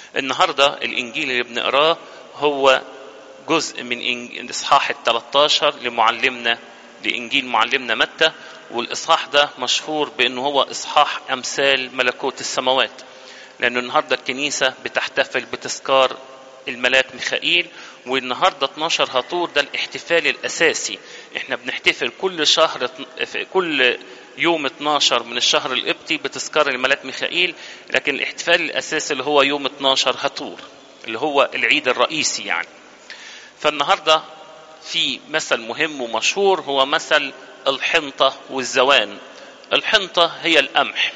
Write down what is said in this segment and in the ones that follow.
النهارده الانجيل اللي بنقراه هو جزء من إنج- الاصحاح ال 13 لمعلمنا لانجيل معلمنا متى والاصحاح ده مشهور بانه هو اصحاح امثال ملكوت السماوات لانه النهارده الكنيسه بتحتفل بتذكار الملاك ميخائيل والنهارده 12 هطور ده الاحتفال الاساسي احنا بنحتفل كل شهر في كل يوم 12 من الشهر القبطي بتذكار الملاك ميخائيل لكن الاحتفال الاساسي اللي هو يوم 12 هطور اللي هو العيد الرئيسي يعني فالنهارده في مثل مهم ومشهور هو مثل الحنطه والزوان الحنطه هي القمح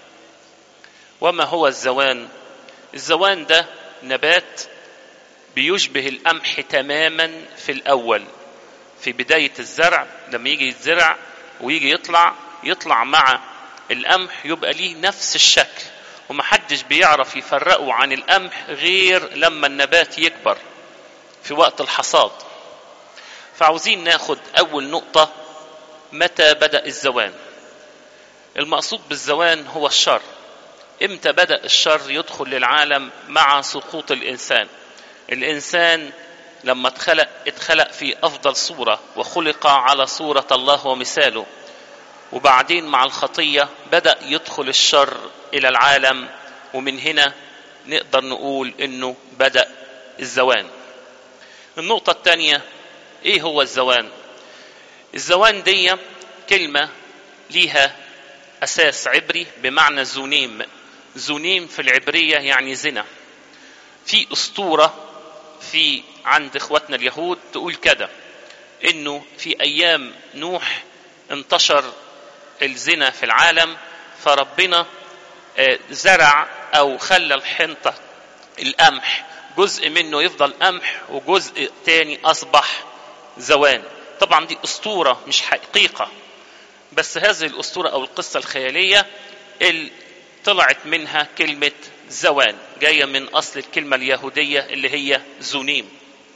وما هو الزوان الزوان ده نبات بيشبه القمح تماما في الاول في بدايه الزرع لما يجي يتزرع ويجي يطلع يطلع مع القمح يبقى ليه نفس الشكل ومحدش بيعرف يفرقه عن القمح غير لما النبات يكبر في وقت الحصاد فعاوزين ناخد اول نقطه متى بدا الزوان المقصود بالزوان هو الشر امتى بدا الشر يدخل للعالم مع سقوط الانسان الانسان لما اتخلق اتخلق في افضل صوره وخلق على صوره الله ومثاله وبعدين مع الخطيه بدا يدخل الشر الى العالم ومن هنا نقدر نقول انه بدا الزوان النقطه الثانيه ايه هو الزوان الزوان دي كلمه ليها اساس عبري بمعنى زونيم زونيم في العبريه يعني زنا في اسطوره في عند اخواتنا اليهود تقول كده انه في ايام نوح انتشر الزنا في العالم فربنا آه، زرع او خلى الحنطه القمح جزء منه يفضل قمح وجزء تاني اصبح زوان طبعا دي اسطوره مش حقيقه بس هذه الاسطوره او القصه الخياليه اللي طلعت منها كلمه زوان جايه من اصل الكلمه اليهوديه اللي هي زونيم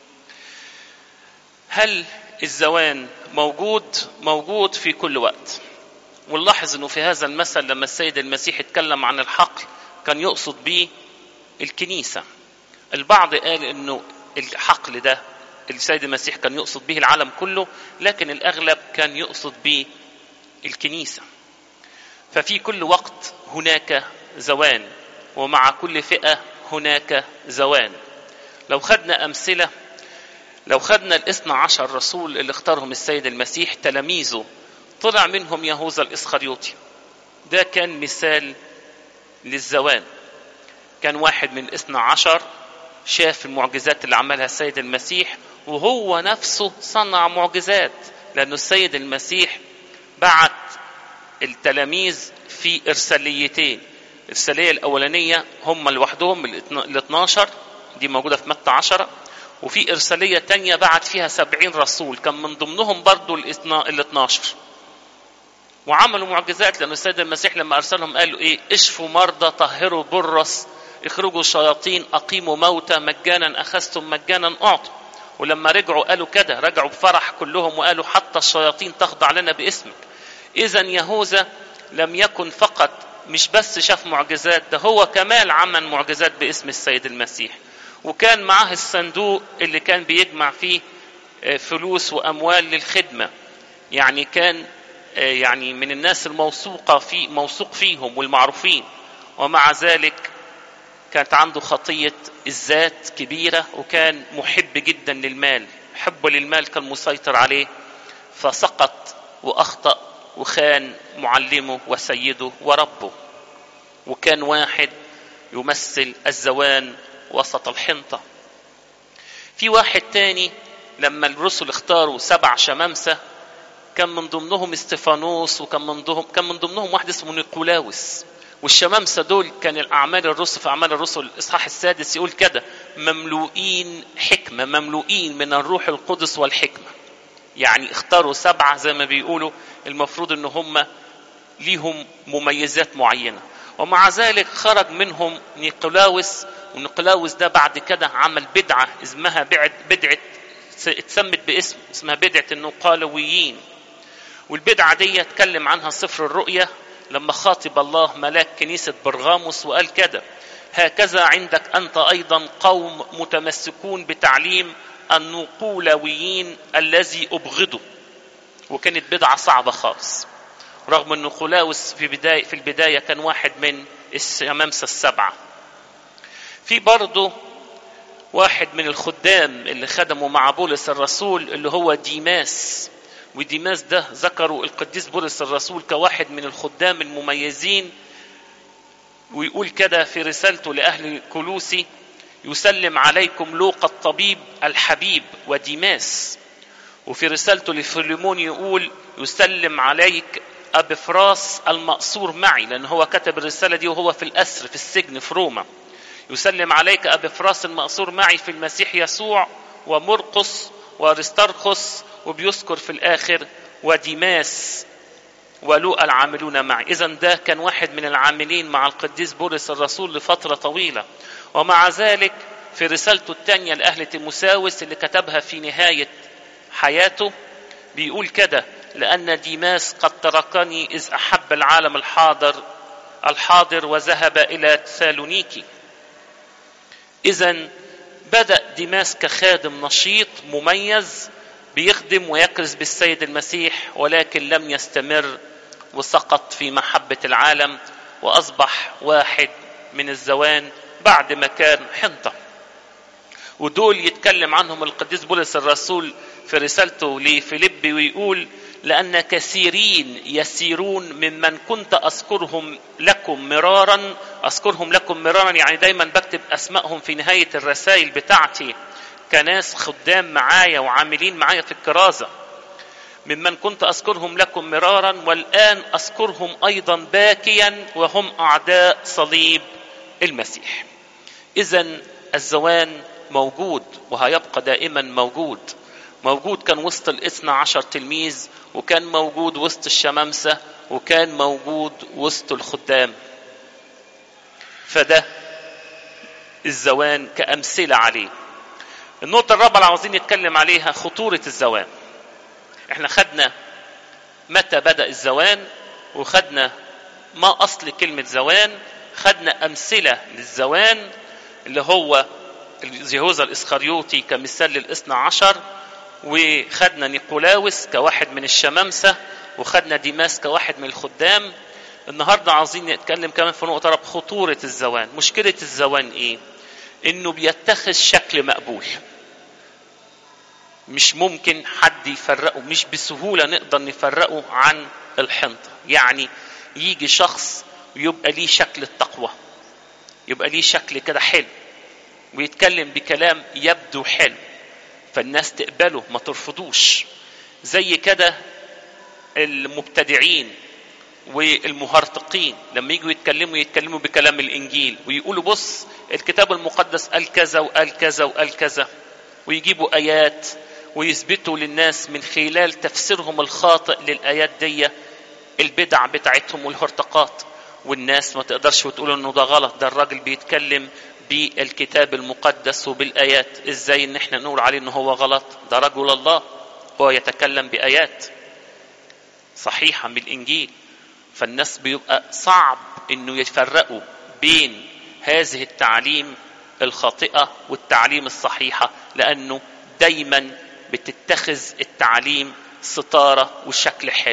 هل الزوان موجود موجود في كل وقت ونلاحظ انه في هذا المثل لما السيد المسيح اتكلم عن الحقل كان يقصد به الكنيسه البعض قال انه الحقل ده السيد المسيح كان يقصد به العالم كله لكن الاغلب كان يقصد به الكنيسه ففي كل وقت هناك زوان ومع كل فئه هناك زوان لو خدنا امثله لو خدنا الاثنى عشر رسول اللي اختارهم السيد المسيح تلاميذه طلع منهم يهوذا الاسخريوطي ده كان مثال للزوان كان واحد من الاثنى عشر شاف المعجزات اللي عملها السيد المسيح وهو نفسه صنع معجزات لأنه السيد المسيح بعت التلاميذ في إرساليتين الإرسالية الأولانية هم لوحدهم ال 12 دي موجودة في متى 10 وفي إرسالية تانية بعت فيها سبعين رسول كان من ضمنهم برضو ال 12 وعملوا معجزات لأن السيد المسيح لما أرسلهم قالوا إيه اشفوا مرضى طهروا برص اخرجوا شياطين أقيموا موتى مجانا أخذتم مجانا أعطوا ولما رجعوا قالوا كده رجعوا بفرح كلهم وقالوا حتى الشياطين تخضع لنا باسمك إذا يهوذا لم يكن فقط مش بس شاف معجزات ده هو كمال عمل معجزات باسم السيد المسيح وكان معاه الصندوق اللي كان بيجمع فيه فلوس وأموال للخدمة يعني كان يعني من الناس الموثوقة في موثوق فيهم والمعروفين ومع ذلك كانت عنده خطية الذات كبيرة وكان محب جدا للمال حبه للمال كان مسيطر عليه فسقط وأخطأ وخان معلمه وسيده وربه وكان واحد يمثل الزوان وسط الحنطة في واحد تاني لما الرسل اختاروا سبع شمامسة كان من ضمنهم استفانوس وكان من ضمنهم كان من ضمنهم واحد اسمه نيقولاوس والشمامسة دول كان الأعمال الرسل في أعمال الرسل الإصحاح السادس يقول كده مملوئين حكمة مملوئين من الروح القدس والحكمة يعني اختاروا سبعة زي ما بيقولوا المفروض ان هم ليهم مميزات معينة ومع ذلك خرج منهم نيقولاوس ونيقولاوس ده بعد كده عمل بدعة اسمها بدعة اتسمت باسم اسمها بدعة النقالويين والبدعة دي اتكلم عنها سفر الرؤيا لما خاطب الله ملاك كنيسة برغاموس وقال كده هكذا عندك انت ايضا قوم متمسكون بتعليم النقولويين الذي ابغضه وكانت بدعه صعبه خالص رغم ان نقولاوس في بدايه في البدايه كان واحد من الشمامسه السبعه في برضه واحد من الخدام اللي خدموا مع بولس الرسول اللي هو ديماس وديماس ده ذكروا القديس بولس الرسول كواحد من الخدام المميزين ويقول كده في رسالته لأهل كلوسي يسلم عليكم لوقا الطبيب الحبيب وديماس وفي رسالته لفيليمون يقول يسلم عليك أبفراس المقصور معي لأن هو كتب الرسالة دي وهو في الأسر في السجن في روما يسلم عليك أبفراس المقصور معي في المسيح يسوع ومرقس وارسترخس وبيذكر في الآخر وديماس ولوقا العاملون معي إذا ده كان واحد من العاملين مع القديس بولس الرسول لفترة طويلة ومع ذلك في رسالته الثانية لأهل تيموساوس اللي كتبها في نهاية حياته بيقول كده لأن ديماس قد تركني إذ أحب العالم الحاضر الحاضر وذهب إلى تسالونيكي إذا بدأ ديماس كخادم نشيط مميز بيخدم ويكرز بالسيد المسيح ولكن لم يستمر وسقط في محبة العالم وأصبح واحد من الزوان بعد ما كان حنطة ودول يتكلم عنهم القديس بولس الرسول في رسالته لفيليب ويقول لأن كثيرين يسيرون ممن كنت أذكرهم لكم مرارا أذكرهم لكم مرارا يعني دايما بكتب أسمائهم في نهاية الرسائل بتاعتي كناس خدام معايا وعاملين معايا في الكرازة ممن كنت أذكرهم لكم مرارا والآن أذكرهم أيضا باكيا وهم أعداء صليب المسيح إذا الزوان موجود وهيبقى دائما موجود موجود كان وسط الاثنى عشر تلميذ وكان موجود وسط الشمامسة وكان موجود وسط الخدام فده الزوان كأمثلة عليه النقطة الرابعة اللي عاوزين نتكلم عليها خطورة الزوان احنا خدنا متى بدأ الزوان وخدنا ما أصل كلمة زوان خدنا أمثلة للزوان اللي هو يهوذا الإسخريوطي كمثال للاثنى عشر وخدنا نيقولاوس كواحد من الشمامسة وخدنا ديماس كواحد من الخدام النهاردة عاوزين نتكلم كمان في نقطة رب خطورة الزوان مشكلة الزوان ايه انه بيتخذ شكل مقبول مش ممكن حد يفرقه مش بسهولة نقدر نفرقه عن الحنطة يعني يجي شخص ويبقى ليه شكل التقوى يبقى ليه شكل كده حلو ويتكلم بكلام يبدو حلو فالناس تقبله ما ترفضوش زي كده المبتدعين والمهرطقين لما يجوا يتكلموا يتكلموا بكلام الانجيل ويقولوا بص الكتاب المقدس قال كذا وقال كذا وقال كذا ويجيبوا ايات ويثبتوا للناس من خلال تفسيرهم الخاطئ للايات دي البدع بتاعتهم والهرطقات والناس ما تقدرش تقول انه ده غلط ده الراجل بيتكلم بالكتاب المقدس وبالايات ازاي ان احنا نقول عليه ان هو غلط ده رجل الله هو يتكلم بايات صحيحه من الانجيل فالناس بيبقى صعب انه يفرقوا بين هذه التعليم الخاطئه والتعليم الصحيحه لانه دايما بتتخذ التعليم ستاره وشكل حلو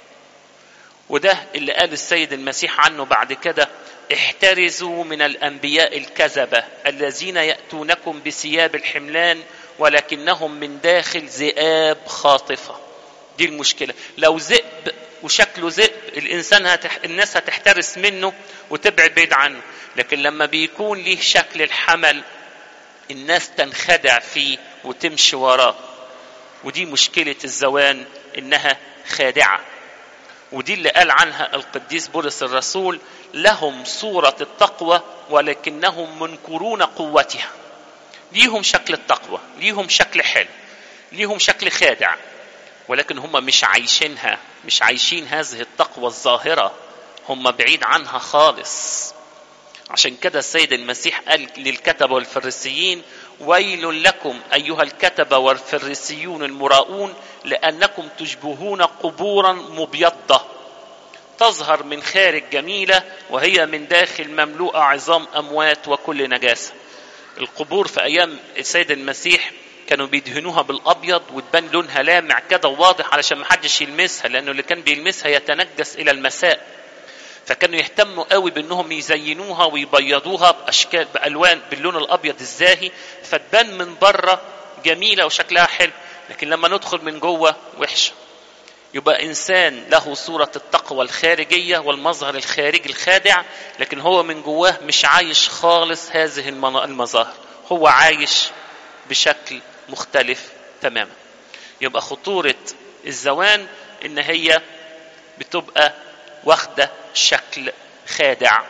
وده اللي قال السيد المسيح عنه بعد كده احترزوا من الانبياء الكذبه الذين ياتونكم بثياب الحملان ولكنهم من داخل ذئاب خاطفه دي المشكله لو ذئب وشكله ذئب الانسان هتح... الناس هتحترس منه وتبعد بعيد عنه لكن لما بيكون ليه شكل الحمل الناس تنخدع فيه وتمشي وراه ودي مشكله الزوان انها خادعه ودي اللي قال عنها القديس بولس الرسول لهم صورة التقوى ولكنهم منكرون قوتها ليهم شكل التقوى ليهم شكل حلو ليهم شكل خادع ولكن هم مش عايشينها مش عايشين هذه التقوى الظاهرة هم بعيد عنها خالص عشان كده السيد المسيح قال للكتبة والفريسيين ويل لكم أيها الكتبة والفريسيون المراؤون لأنكم تشبهون قبورا مبيضة تظهر من خارج جميلة وهي من داخل مملوءة عظام أموات وكل نجاسة القبور في أيام السيد المسيح كانوا بيدهنوها بالأبيض وتبان لونها لامع كده واضح علشان محدش يلمسها لأنه اللي كان بيلمسها يتنجس إلى المساء فكانوا يهتموا قوي بانهم يزينوها ويبيضوها باشكال بالوان باللون الابيض الزاهي فتبان من بره جميله وشكلها حلو لكن لما ندخل من جوه وحشه يبقى انسان له صوره التقوى الخارجيه والمظهر الخارجي الخادع لكن هو من جواه مش عايش خالص هذه المظاهر هو عايش بشكل مختلف تماما يبقى خطوره الزوان ان هي بتبقى واخده شكل خادع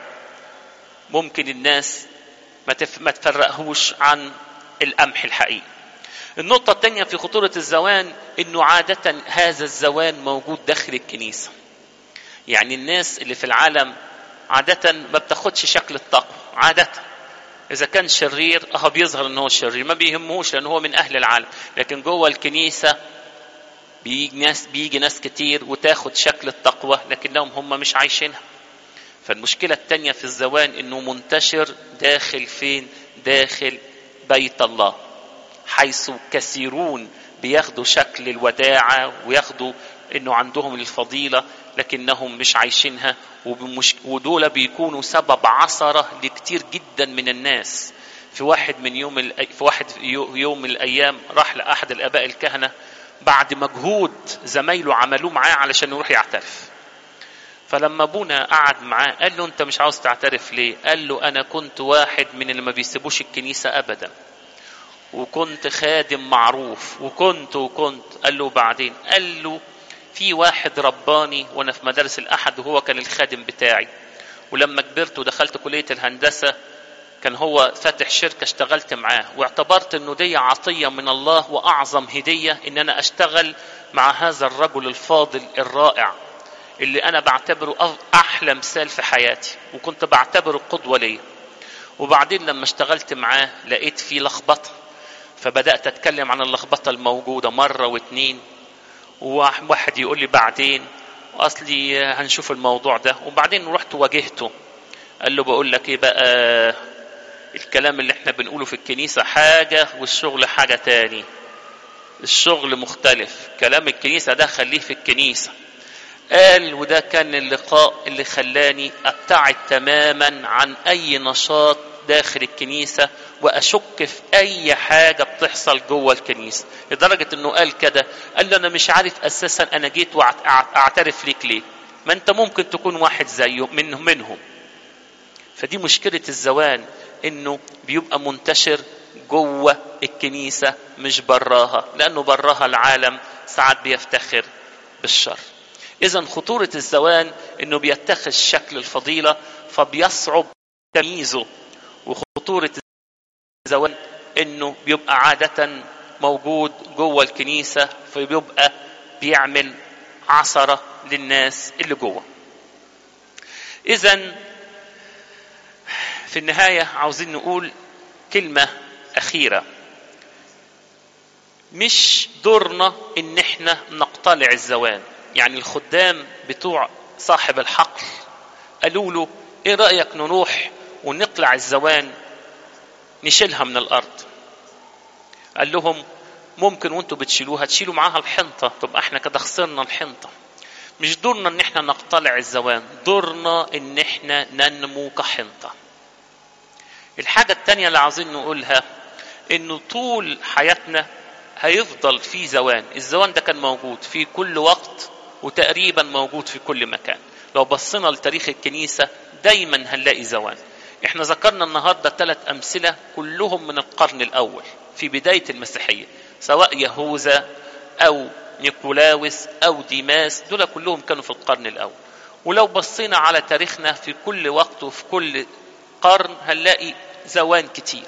ممكن الناس ما, تف... ما تفرقهوش عن القمح الحقيقي النقطة الثانية في خطورة الزوان انه عادة هذا الزوان موجود داخل الكنيسة يعني الناس اللي في العالم عادة ما بتاخدش شكل التقوى عادة إذا كان شرير أهو بيظهر إن هو شرير ما بيهموش لأن هو من أهل العالم لكن جوه الكنيسة بيجي ناس بيجي ناس كتير وتاخد شكل التقوى لكنهم هم مش عايشينها فالمشكلة التانية في الزوان انه منتشر داخل فين داخل بيت الله حيث كثيرون بياخدوا شكل الوداعة وياخدوا انه عندهم الفضيلة لكنهم مش عايشينها وبمش... ودول بيكونوا سبب عثرة لكتير جدا من الناس في واحد من يوم ال... في واحد يوم من الايام راح لاحد الاباء الكهنه بعد مجهود زمايله عملوه معاه علشان يروح يعترف فلما ابونا قعد معاه قال له انت مش عاوز تعترف ليه قال له انا كنت واحد من اللي ما بيسيبوش الكنيسه ابدا وكنت خادم معروف وكنت وكنت قال له بعدين قال له في واحد رباني وانا في مدارس الاحد وهو كان الخادم بتاعي ولما كبرت ودخلت كليه الهندسه كان هو فاتح شركه اشتغلت معاه واعتبرت انه دي عطيه من الله واعظم هديه ان انا اشتغل مع هذا الرجل الفاضل الرائع اللي انا بعتبره احلى مثال في حياتي وكنت بعتبره قدوه ليا وبعدين لما اشتغلت معاه لقيت فيه لخبطه فبدات اتكلم عن اللخبطه الموجوده مره واتنين وواحد يقول لي بعدين اصلي هنشوف الموضوع ده وبعدين رحت واجهته قال له بقول لك ايه بقى الكلام اللي احنا بنقوله في الكنيسة حاجة والشغل حاجة تاني الشغل مختلف كلام الكنيسة ده خليه في الكنيسة قال وده كان اللقاء اللي خلاني ابتعد تماما عن اي نشاط داخل الكنيسة واشك في اي حاجة بتحصل جوه الكنيسة لدرجة انه قال كده قال له انا مش عارف اساسا انا جيت واعترف ليك ليه ما انت ممكن تكون واحد زيه من منهم فدي مشكلة الزوان انه بيبقى منتشر جوه الكنيسة مش براها لانه براها العالم ساعات بيفتخر بالشر اذا خطورة الزوان انه بيتخذ شكل الفضيلة فبيصعب تمييزه وخطورة الزوان انه بيبقى عادة موجود جوه الكنيسة فبيبقى بيعمل عثرة للناس اللي جوه اذا في النهاية عاوزين نقول كلمة أخيرة مش دورنا إن إحنا نقتلع الزوان يعني الخدام بتوع صاحب الحقل قالوا له إيه رأيك نروح ونقلع الزوان نشيلها من الأرض قال لهم ممكن وانتوا بتشيلوها تشيلوا معاها الحنطة تبقى احنا كده خسرنا الحنطة مش دورنا ان احنا نقتلع الزوان دورنا ان احنا ننمو كحنطه الحاجة التانية اللي عاوزين نقولها انه طول حياتنا هيفضل في زوان الزوان ده كان موجود في كل وقت وتقريبا موجود في كل مكان لو بصينا لتاريخ الكنيسة دايما هنلاقي زوان احنا ذكرنا النهاردة ثلاث أمثلة كلهم من القرن الأول في بداية المسيحية سواء يهوذا أو نيكولاوس أو ديماس دول كلهم كانوا في القرن الأول ولو بصينا على تاريخنا في كل وقت وفي كل قرن هنلاقي زوان كتير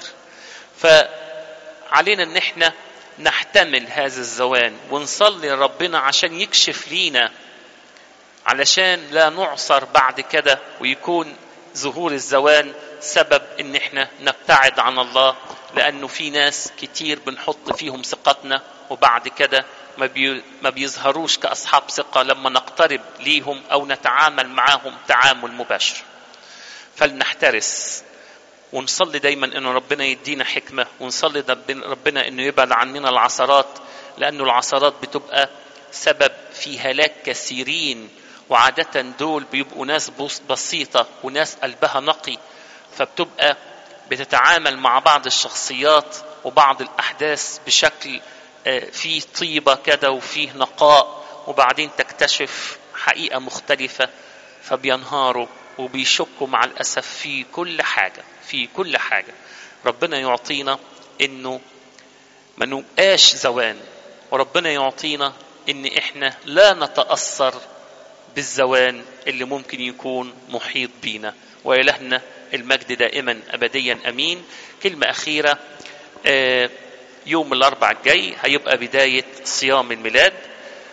فعلينا ان احنا نحتمل هذا الزوان ونصلي لربنا عشان يكشف لينا علشان لا نعصر بعد كده ويكون ظهور الزوان سبب ان احنا نبتعد عن الله لانه في ناس كتير بنحط فيهم ثقتنا وبعد كده ما, بي ما بيظهروش كاصحاب ثقه لما نقترب ليهم او نتعامل معاهم تعامل مباشر فلنحترس ونصلي دايما انه ربنا يدينا حكمه ونصلي ربنا انه يبعد عننا العثرات لانه العثرات بتبقى سبب في هلاك كثيرين وعادة دول بيبقوا ناس بسيطة وناس قلبها نقي فبتبقى بتتعامل مع بعض الشخصيات وبعض الأحداث بشكل فيه طيبة كده وفيه نقاء وبعدين تكتشف حقيقة مختلفة فبينهاروا وبيشكوا مع الأسف في كل حاجة في كل حاجة ربنا يعطينا إنه ما نبقاش زوان وربنا يعطينا إن إحنا لا نتأثر بالزوان اللي ممكن يكون محيط بينا وإلهنا المجد دائما أبديا أمين كلمة أخيرة يوم الأربع الجاي هيبقى بداية صيام الميلاد